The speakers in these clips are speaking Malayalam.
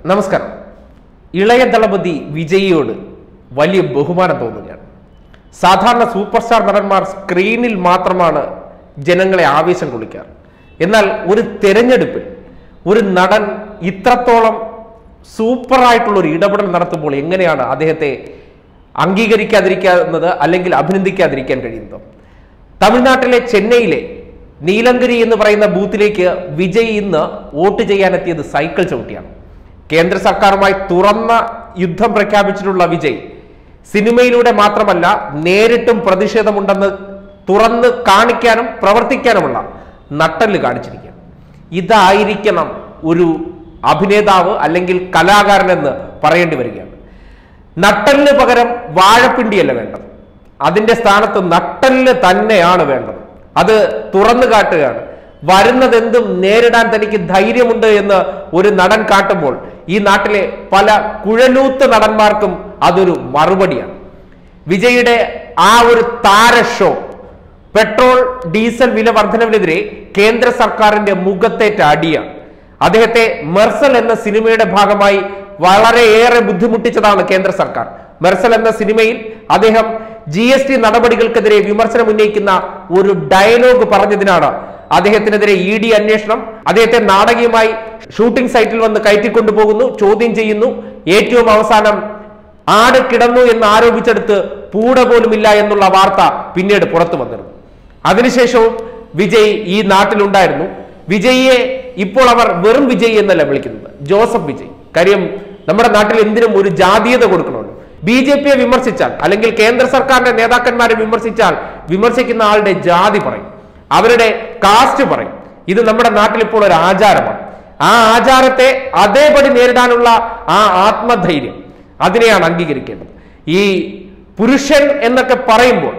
നമസ്കാരം ഇളയ ദളപതി വിജയിയോട് വലിയ ബഹുമാനം തോന്നുകയാണ് സാധാരണ സൂപ്പർ സ്റ്റാർ നടന്മാർ സ്ക്രീനിൽ മാത്രമാണ് ജനങ്ങളെ ആവേശം കൊള്ളിക്കാറ് എന്നാൽ ഒരു തെരഞ്ഞെടുപ്പിൽ ഒരു നടൻ ഇത്രത്തോളം സൂപ്പറായിട്ടുള്ള ഒരു ഇടപെടൽ നടത്തുമ്പോൾ എങ്ങനെയാണ് അദ്ദേഹത്തെ അംഗീകരിക്കാതിരിക്കുന്നത് അല്ലെങ്കിൽ അഭിനന്ദിക്കാതിരിക്കാൻ കഴിയുന്നത് തമിഴ്നാട്ടിലെ ചെന്നൈയിലെ നീലങ്കരി എന്ന് പറയുന്ന ബൂത്തിലേക്ക് വിജയ് ഇന്ന് വോട്ട് ചെയ്യാനെത്തിയത് സൈക്കിൾ ചവിട്ടിയാണ് കേന്ദ്ര സർക്കാരുമായി തുറന്ന യുദ്ധം പ്രഖ്യാപിച്ചിട്ടുള്ള വിജയ് സിനിമയിലൂടെ മാത്രമല്ല നേരിട്ടും പ്രതിഷേധമുണ്ടെന്ന് തുറന്ന് കാണിക്കാനും പ്രവർത്തിക്കാനുമുള്ള നട്ടല് കാണിച്ചിരിക്കുകയാണ് ഇതായിരിക്കണം ഒരു അഭിനേതാവ് അല്ലെങ്കിൽ കലാകാരൻ എന്ന് പറയേണ്ടി വരികയാണ് നട്ടലിന് പകരം വാഴപ്പിണ്ടിയല്ല വേണ്ടത് അതിന്റെ സ്ഥാനത്ത് നട്ടലിന് തന്നെയാണ് വേണ്ടത് അത് തുറന്നു കാട്ടുകയാണ് വരുന്നതെന്തും നേരിടാൻ തനിക്ക് ധൈര്യമുണ്ട് എന്ന് ഒരു നടൻ കാട്ടുമ്പോൾ ഈ നാട്ടിലെ പല കുഴലൂത്ത് നടന്മാർക്കും അതൊരു മറുപടിയാണ് വിജയുടെ ആ ഒരു താര ഷോ പെട്രോൾ ഡീസൽ വില വർധനവിനെതിരെ കേന്ദ്ര സർക്കാരിന്റെ മുഖത്തേറ്റ അടിയാണ് അദ്ദേഹത്തെ മെർസൽ എന്ന സിനിമയുടെ ഭാഗമായി വളരെയേറെ ബുദ്ധിമുട്ടിച്ചതാണ് കേന്ദ്ര സർക്കാർ മെർസൽ എന്ന സിനിമയിൽ അദ്ദേഹം ജി എസ് ടി നടപടികൾക്കെതിരെ വിമർശനം ഉന്നയിക്കുന്ന ഒരു ഡയലോഗ് പറഞ്ഞതിനാണ് അദ്ദേഹത്തിനെതിരെ ഇ ഡി അന്വേഷണം അദ്ദേഹത്തെ നാടകീയമായി ഷൂട്ടിംഗ് സൈറ്റിൽ വന്ന് കയറ്റിക്കൊണ്ടുപോകുന്നു ചോദ്യം ചെയ്യുന്നു ഏറ്റവും അവസാനം ആട് കിടന്നു എന്ന് ആരോപിച്ചെടുത്ത് പൂട പോലുമില്ല എന്നുള്ള വാർത്ത പിന്നീട് പുറത്തു വന്നിരുന്നു അതിനുശേഷവും വിജയ് ഈ നാട്ടിലുണ്ടായിരുന്നു വിജയിയെ ഇപ്പോൾ അവർ വെറും വിജയ് എന്നല്ല വിളിക്കുന്നത് ജോസഫ് വിജയ് കാര്യം നമ്മുടെ നാട്ടിൽ എന്തിനും ഒരു ജാതീയത കൊടുക്കണമല്ലോ ബി ജെ പിയെ വിമർശിച്ചാൽ അല്ലെങ്കിൽ കേന്ദ്ര സർക്കാരിന്റെ നേതാക്കന്മാരെ വിമർശിച്ചാൽ വിമർശിക്കുന്ന ആളുടെ ജാതി പറയും അവരുടെ കാസ്റ്റ് പറയും ഇത് നമ്മുടെ നാട്ടിൽ ഇപ്പോൾ ഒരു ആചാരമാണ് ആ ആചാരത്തെ അതേപടി നേരിടാനുള്ള ആ ആത്മധൈര്യം അതിനെയാണ് അംഗീകരിക്കേണ്ടത് ഈ പുരുഷൻ എന്നൊക്കെ പറയുമ്പോൾ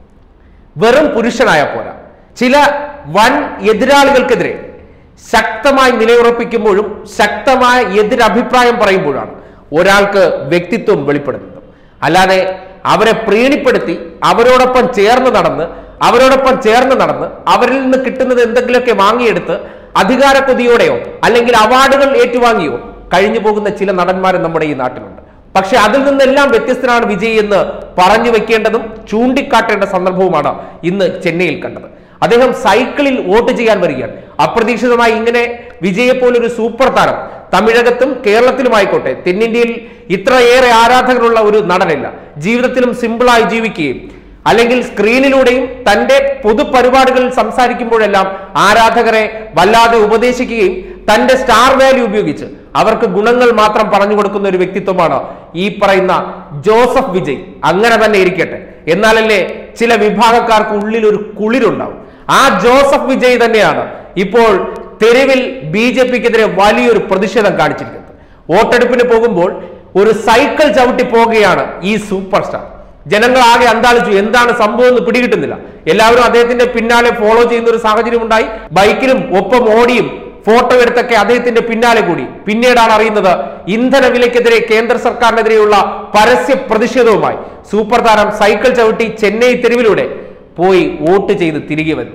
വെറും പുരുഷനായ പോരാ ചില വൻ എതിരാളികൾക്കെതിരെ ശക്തമായി നിലയുറപ്പിക്കുമ്പോഴും ശക്തമായ എതിരഭിപ്രായം പറയുമ്പോഴാണ് ഒരാൾക്ക് വ്യക്തിത്വം വെളിപ്പെടുന്നത് അല്ലാതെ അവരെ പ്രീണിപ്പെടുത്തി അവരോടൊപ്പം ചേർന്ന് നടന്ന് അവരോടൊപ്പം ചേർന്ന് നടന്ന് അവരിൽ നിന്ന് കിട്ടുന്നത് എന്തെങ്കിലുമൊക്കെ വാങ്ങിയെടുത്ത് അധികാര കൊതിയോടെയോ അല്ലെങ്കിൽ അവാർഡുകൾ ഏറ്റുവാങ്ങിയോ കഴിഞ്ഞു പോകുന്ന ചില നടന്മാരും നമ്മുടെ ഈ നാട്ടിലുണ്ട് പക്ഷെ അതിൽ നിന്നെല്ലാം വ്യത്യസ്തനാണ് വിജയ് എന്ന് പറഞ്ഞു വെക്കേണ്ടതും ചൂണ്ടിക്കാട്ടേണ്ട സന്ദർഭവുമാണ് ഇന്ന് ചെന്നൈയിൽ കണ്ടത് അദ്ദേഹം സൈക്കിളിൽ വോട്ട് ചെയ്യാൻ വരികയാണ് അപ്രതീക്ഷിതമായി ഇങ്ങനെ വിജയെ പോലൊരു സൂപ്പർ താരം തമിഴകത്തും കേരളത്തിലുമായിക്കോട്ടെ തെന്നിന്ത്യയിൽ ഇത്രയേറെ ആരാധകരുള്ള ഒരു നടനില്ല ജീവിതത്തിലും സിമ്പിളായി ജീവിക്കുകയും അല്ലെങ്കിൽ സ്ക്രീനിലൂടെയും തന്റെ പൊതുപരിപാടികളിൽ സംസാരിക്കുമ്പോഴെല്ലാം ആരാധകരെ വല്ലാതെ ഉപദേശിക്കുകയും തന്റെ സ്റ്റാർ വാല്യൂ ഉപയോഗിച്ച് അവർക്ക് ഗുണങ്ങൾ മാത്രം പറഞ്ഞു കൊടുക്കുന്ന ഒരു വ്യക്തിത്വമാണ് ഈ പറയുന്ന ജോസഫ് വിജയ് അങ്ങനെ തന്നെ ഇരിക്കട്ടെ എന്നാലല്ലേ ചില വിഭാഗക്കാർക്ക് ഉള്ളിൽ ഒരു കുളിരുണ്ടാവും ആ ജോസഫ് വിജയ് തന്നെയാണ് ഇപ്പോൾ തെരുവിൽ ബി ജെ പിക്കെതിരെ വലിയൊരു പ്രതിഷേധം കാണിച്ചിരിക്കുന്നത് വോട്ടെടുപ്പിന് പോകുമ്പോൾ ഒരു സൈക്കിൾ ചവിട്ടി പോകുകയാണ് ഈ സൂപ്പർ സ്റ്റാർ ജനങ്ങൾ ആകെ അന്താളിച്ചു എന്താണ് സംഭവം എന്ന് പിടികിട്ടുന്നില്ല എല്ലാവരും അദ്ദേഹത്തിന്റെ പിന്നാലെ ഫോളോ ചെയ്യുന്ന ഒരു സാഹചര്യം ഉണ്ടായി ബൈക്കിലും ഒപ്പം ഓടിയും ഫോട്ടോ എടുത്തൊക്കെ അദ്ദേഹത്തിന്റെ പിന്നാലെ കൂടി പിന്നീടാണ് അറിയുന്നത് ഇന്ധന വിലയ്ക്കെതിരെ കേന്ദ്ര സർക്കാരിനെതിരെയുള്ള പരസ്യ പ്രതിഷേധവുമായി സൂപ്പർ താരം സൈക്കിൾ ചവിട്ടി ചെന്നൈ തെരുവിലൂടെ പോയി വോട്ട് ചെയ്ത് തിരികെ വന്നു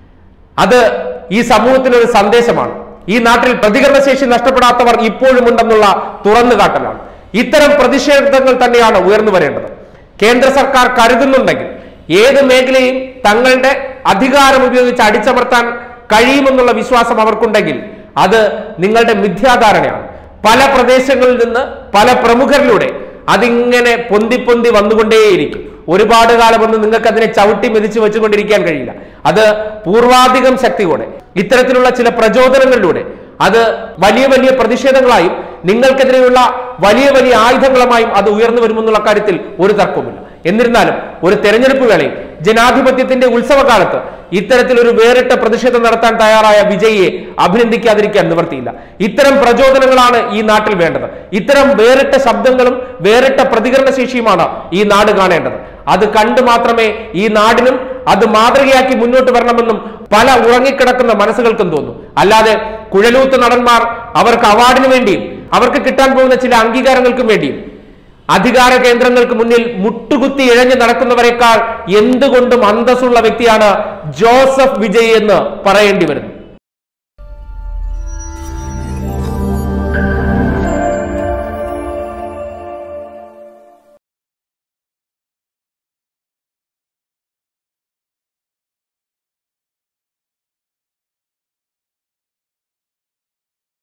അത് ഈ സമൂഹത്തിനൊരു സന്ദേശമാണ് ഈ നാട്ടിൽ പ്രതികരണശേഷി നഷ്ടപ്പെടാത്തവർ ഇപ്പോഴും ഉണ്ടെന്നുള്ള തുറന്നു കാട്ടലാണ് ഇത്തരം പ്രതിഷേധങ്ങൾ തന്നെയാണ് ഉയർന്നു വരേണ്ടത് കേന്ദ്ര സർക്കാർ കരുതുന്നുണ്ടെങ്കിൽ ഏത് മേഖലയും തങ്ങളുടെ അധികാരം ഉപയോഗിച്ച് അടിച്ചമർത്താൻ കഴിയുമെന്നുള്ള വിശ്വാസം അവർക്കുണ്ടെങ്കിൽ അത് നിങ്ങളുടെ മിഥ്യാധാരണയാണ് പല പ്രദേശങ്ങളിൽ നിന്ന് പല പ്രമുഖരിലൂടെ അതിങ്ങനെ പൊന്തി പൊന്തി വന്നുകൊണ്ടേയിരിക്കും ഒരുപാട് കാലമൊന്നും നിങ്ങൾക്ക് അതിനെ ചവിട്ടി മെതിച്ച് വെച്ചുകൊണ്ടിരിക്കാൻ കഴിയില്ല അത് പൂർവാധികം ശക്തിയോടെ ഇത്തരത്തിലുള്ള ചില പ്രചോദനങ്ങളിലൂടെ അത് വലിയ വലിയ പ്രതിഷേധങ്ങളായും നിങ്ങൾക്കെതിരെയുള്ള വലിയ വലിയ ആയുധങ്ങളുമായും അത് ഉയർന്നു വരുമെന്നുള്ള കാര്യത്തിൽ ഒരു തർക്കവുമില്ല എന്നിരുന്നാലും ഒരു തെരഞ്ഞെടുപ്പ് വേളയിൽ ജനാധിപത്യത്തിന്റെ ഉത്സവകാലത്ത് ഇത്തരത്തിലൊരു വേറിട്ട പ്രതിഷേധം നടത്താൻ തയ്യാറായ വിജയിയെ അഭിനന്ദിക്കാതിരിക്കാൻ നിവർത്തിയില്ല ഇത്തരം പ്രചോദനങ്ങളാണ് ഈ നാട്ടിൽ വേണ്ടത് ഇത്തരം വേറിട്ട ശബ്ദങ്ങളും വേറിട്ട പ്രതികരണ ശേഷിയുമാണ് ഈ നാട് കാണേണ്ടത് അത് കണ്ടു മാത്രമേ ഈ നാടിനും അത് മാതൃകയാക്കി മുന്നോട്ട് വരണമെന്നും പല ഉറങ്ങിക്കിടക്കുന്ന മനസ്സുകൾക്കും തോന്നും അല്ലാതെ കുഴലൂത്ത് നടന്മാർ അവർക്ക് അവാർഡിന് വേണ്ടിയും അവർക്ക് കിട്ടാൻ പോകുന്ന ചില അംഗീകാരങ്ങൾക്കും വേണ്ടിയും അധികാര കേന്ദ്രങ്ങൾക്ക് മുന്നിൽ മുട്ടുകുത്തി ഇഴഞ്ഞു നടക്കുന്നവരെക്കാൾ എന്തുകൊണ്ടും അന്തസ്സുള്ള വ്യക്തിയാണ് ജോസഫ് വിജയ് എന്ന് പറയേണ്ടി വരുന്നു